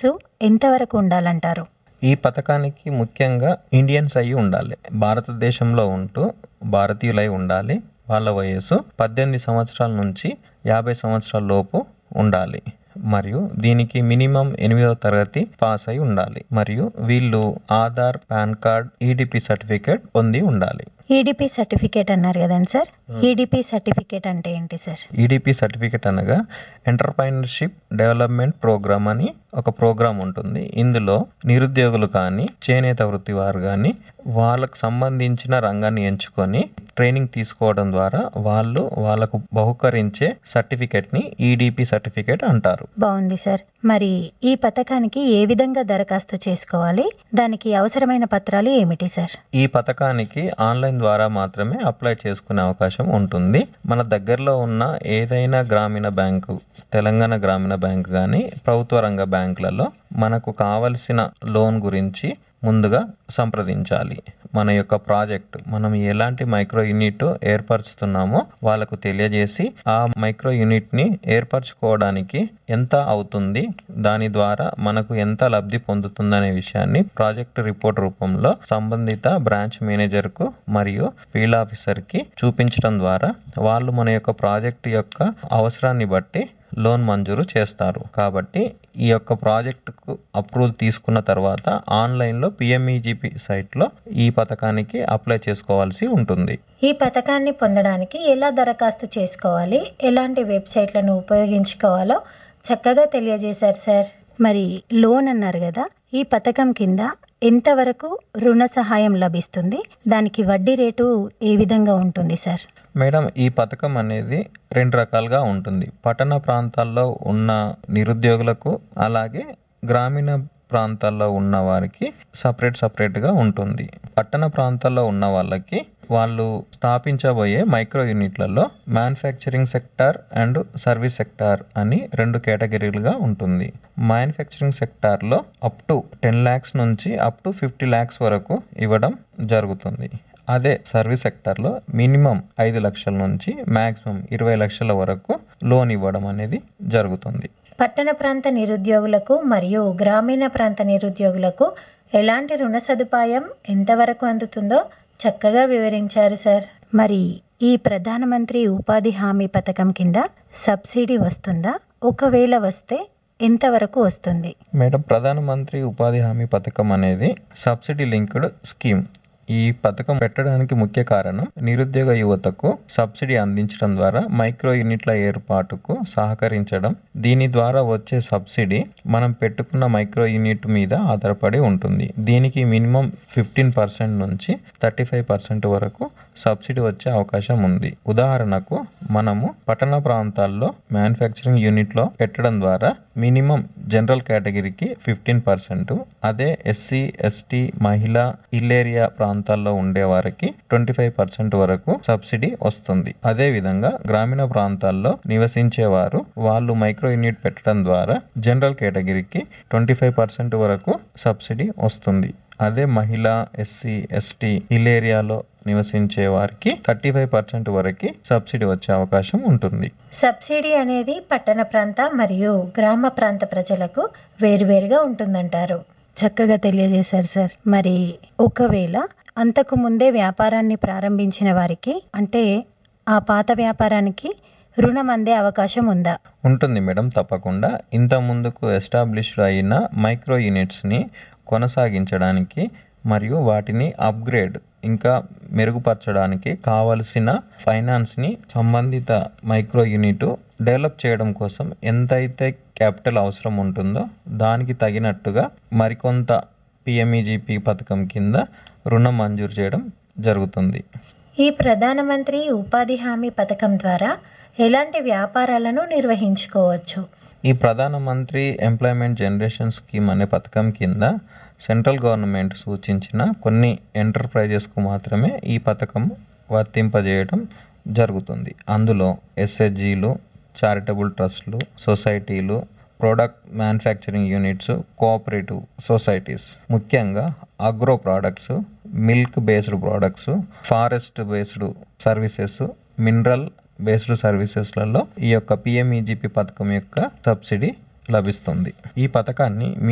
వయస్సు ఎంతవరకు ఉండాలంటారు ఈ పథకానికి ముఖ్యంగా ఇండియన్స్ అయి ఉండాలి భారతదేశంలో ఉంటూ భారతీయులై ఉండాలి వాళ్ళ వయస్సు పద్దెనిమిది సంవత్సరాల నుంచి యాభై సంవత్సరాల లోపు ఉండాలి మరియు దీనికి మినిమం ఎనిమిదవ తరగతి పాస్ అయి ఉండాలి మరియు వీళ్ళు Aadhaar PAN card EDP certificate పొంది ఉండాలి ఈడిపి సర్టిఫికేట్ అన్నారు కదండి సార్ ఈడిపి సర్టిఫికేట్ అంటే ఏంటి సార్ ఈడిపి సర్టిఫికేట్ అనగా ఎంటర్ప్రైనర్షిప్ డెవలప్మెంట్ ప్రోగ్రామ్ అని ఒక ప్రోగ్రామ్ ఉంటుంది ఇందులో నిరుద్యోగులు కానీ చేనేత వృత్తి వారు కానీ వాళ్ళకు సంబంధించిన రంగాన్ని ఎంచుకొని ట్రైనింగ్ తీసుకోవడం ద్వారా వాళ్ళు వాళ్ళకు బహుకరించే సర్టిఫికేట్ని ఈడిపి సర్టిఫికేట్ అంటారు బాగుంది సార్ మరి ఈ పథకానికి ఏ విధంగా దరఖాస్తు చేసుకోవాలి దానికి అవసరమైన పత్రాలు ఏమిటి సార్ ఈ పథకానికి ఆన్లైన్ ద్వారా మాత్రమే అప్లై చేసుకునే అవకాశం ఉంటుంది మన దగ్గరలో ఉన్న ఏదైనా గ్రామీణ బ్యాంకు తెలంగాణ గ్రామీణ బ్యాంకు కానీ ప్రభుత్వ రంగ బ్యాంకులలో మనకు కావలసిన లోన్ గురించి ముందుగా సంప్రదించాలి మన యొక్క ప్రాజెక్ట్ మనం ఎలాంటి మైక్రో యూనిట్ ఏర్పరుచుతున్నామో వాళ్ళకు తెలియజేసి ఆ మైక్రో యూనిట్ని ఏర్పరచుకోవడానికి ఎంత అవుతుంది దాని ద్వారా మనకు ఎంత లబ్ధి పొందుతుందనే విషయాన్ని ప్రాజెక్ట్ రిపోర్ట్ రూపంలో సంబంధిత బ్రాంచ్ మేనేజర్కు మరియు ఫీల్డ్ ఆఫీసర్కి చూపించడం ద్వారా వాళ్ళు మన యొక్క ప్రాజెక్ట్ యొక్క అవసరాన్ని బట్టి లోన్ మంజూరు చేస్తారు కాబట్టి ఈ యొక్క ప్రాజెక్టుకు అప్రూవల్ తీసుకున్న తర్వాత ఆన్లైన్లో పిఎంఈజీపీ సైట్లో ఈ పథకానికి అప్లై చేసుకోవాల్సి ఉంటుంది ఈ పథకాన్ని పొందడానికి ఎలా దరఖాస్తు చేసుకోవాలి ఎలాంటి వెబ్సైట్లను ఉపయోగించుకోవాలో చక్కగా తెలియజేశారు సార్ మరి లోన్ అన్నారు కదా ఈ పథకం కింద ఎంతవరకు రుణ సహాయం లభిస్తుంది దానికి వడ్డీ రేటు ఏ విధంగా ఉంటుంది సార్ మేడం ఈ పథకం అనేది రెండు రకాలుగా ఉంటుంది పట్టణ ప్రాంతాల్లో ఉన్న నిరుద్యోగులకు అలాగే గ్రామీణ ప్రాంతాల్లో ఉన్న వారికి సపరేట్ సపరేట్గా ఉంటుంది పట్టణ ప్రాంతాల్లో ఉన్న వాళ్ళకి వాళ్ళు స్థాపించబోయే మైక్రో యూనిట్లలో manufacturing sector and service sector అని రెండు కేటగిరీలుగా ఉంటుంది మ్యానుఫ్యాక్చరింగ్ సెక్టార్లో అప్ టు టెన్ ల్యాక్స్ నుంచి అప్ టు ఫిఫ్టీ ల్యాక్స్ వరకు ఇవ్వడం జరుగుతుంది అదే సర్వీస్ సెక్టర్లో మినిమం ఐదు లక్షల నుంచి మ్యాక్సిమం ఇరవై లక్షల వరకు లోన్ ఇవ్వడం అనేది జరుగుతుంది పట్టణ ప్రాంత నిరుద్యోగులకు మరియు గ్రామీణ ప్రాంత నిరుద్యోగులకు ఎలాంటి రుణ సదుపాయం ఎంతవరకు అందుతుందో చక్కగా వివరించారు సార్ మరి ఈ ప్రధానమంత్రి ఉపాధి హామీ పథకం కింద సబ్సిడీ వస్తుందా ఒకవేళ వస్తే ఎంతవరకు వస్తుంది మేడం ప్రధానమంత్రి ఉపాధి హామీ పథకం అనేది సబ్సిడీ లింక్డ్ స్కీమ్ ఈ పథకం పెట్టడానికి ముఖ్య కారణం నిరుద్యోగ యువతకు సబ్సిడీ అందించడం ద్వారా మైక్రో యూనిట్ల ఏర్పాటుకు సహకరించడం దీని ద్వారా వచ్చే సబ్సిడీ మనం పెట్టుకున్న మైక్రో యూనిట్ మీద ఆధారపడి ఉంటుంది దీనికి మినిమం ఫిఫ్టీన్ పర్సెంట్ నుంచి థర్టీ ఫైవ్ పర్సెంట్ వరకు సబ్సిడీ వచ్చే అవకాశం ఉంది ఉదాహరణకు మనము పట్టణ ప్రాంతాల్లో మ్యానుఫ్యాక్చరింగ్ యూనిట్లో పెట్టడం ద్వారా మినిమం జనరల్ కేటగిరీకి ఫిఫ్టీన్ పర్సెంట్ అదే ఎస్సీ ఎస్టీ మహిళ ఇల్లేరియా ప్రాంతాల్లో ఉండే వారికి ట్వంటీ ఫైవ్ పర్సెంట్ వరకు సబ్సిడీ వస్తుంది అదే విధంగా గ్రామీణ ప్రాంతాల్లో నివసించేవారు వాళ్ళు మైక్రో యూనిట్ పెట్టడం ద్వారా జనరల్ కేటగిరీకి ట్వంటీ ఫైవ్ పర్సెంట్ వరకు సబ్సిడీ వస్తుంది అదే మహిళ ఎస్సీ ఎస్టీ హిల్ ఏరియాలో నివసించే వారికి థర్టీ ఫైవ్ పర్సెంట్ వరకు సబ్సిడీ వచ్చే అవకాశం ఉంటుంది సబ్సిడీ అనేది పట్టణ ప్రాంత మరియు గ్రామ ప్రాంత ప్రజలకు వేరువేరుగా ఉంటుందంటారు చక్కగా తెలియజేశారు సార్ మరి ఒకవేళ అంతకు ముందే వ్యాపారాన్ని ప్రారంభించిన వారికి అంటే ఆ పాత వ్యాపారానికి రుణం అందే అవకాశం ఉందా ఉంటుంది మేడం తప్పకుండా ఇంత ముందుకు ఎస్టాబ్లిష్డ్ అయిన మైక్రో యూనిట్స్ని కొనసాగించడానికి మరియు వాటిని అప్గ్రేడ్ ఇంకా మెరుగుపరచడానికి కావలసిన ఫైనాన్స్ని సంబంధిత మైక్రో యూనిట్ డెవలప్ చేయడం కోసం ఎంతైతే క్యాపిటల్ అవసరం ఉంటుందో దానికి తగినట్టుగా మరికొంత పిఎంఈజీపీ పథకం కింద రుణం మంజూరు చేయడం జరుగుతుంది ఈ ప్రధానమంత్రి ఉపాధి హామీ పథకం ద్వారా ఎలాంటి వ్యాపారాలను నిర్వహించుకోవచ్చు ఈ ప్రధానమంత్రి ఎంప్లాయ్మెంట్ జనరేషన్ స్కీమ్ అనే పథకం కింద సెంట్రల్ గవర్నమెంట్ సూచించిన కొన్ని ఎంటర్ప్రైజెస్కు మాత్రమే ఈ పథకం వర్తింపజేయడం జరుగుతుంది అందులో ఎస్హెచ్జీలు చారిటబుల్ ట్రస్ట్లు సొసైటీలు product manufacturing units cooperative societies ముఖ్యంగా agro products milk based products forest based services mineral based సర్వీసెస్లలో ఈ యొక్క పిఎంఈజీపీ పథకం యొక్క సబ్సిడీ లభిస్తుంది ఈ పథకాన్ని మీ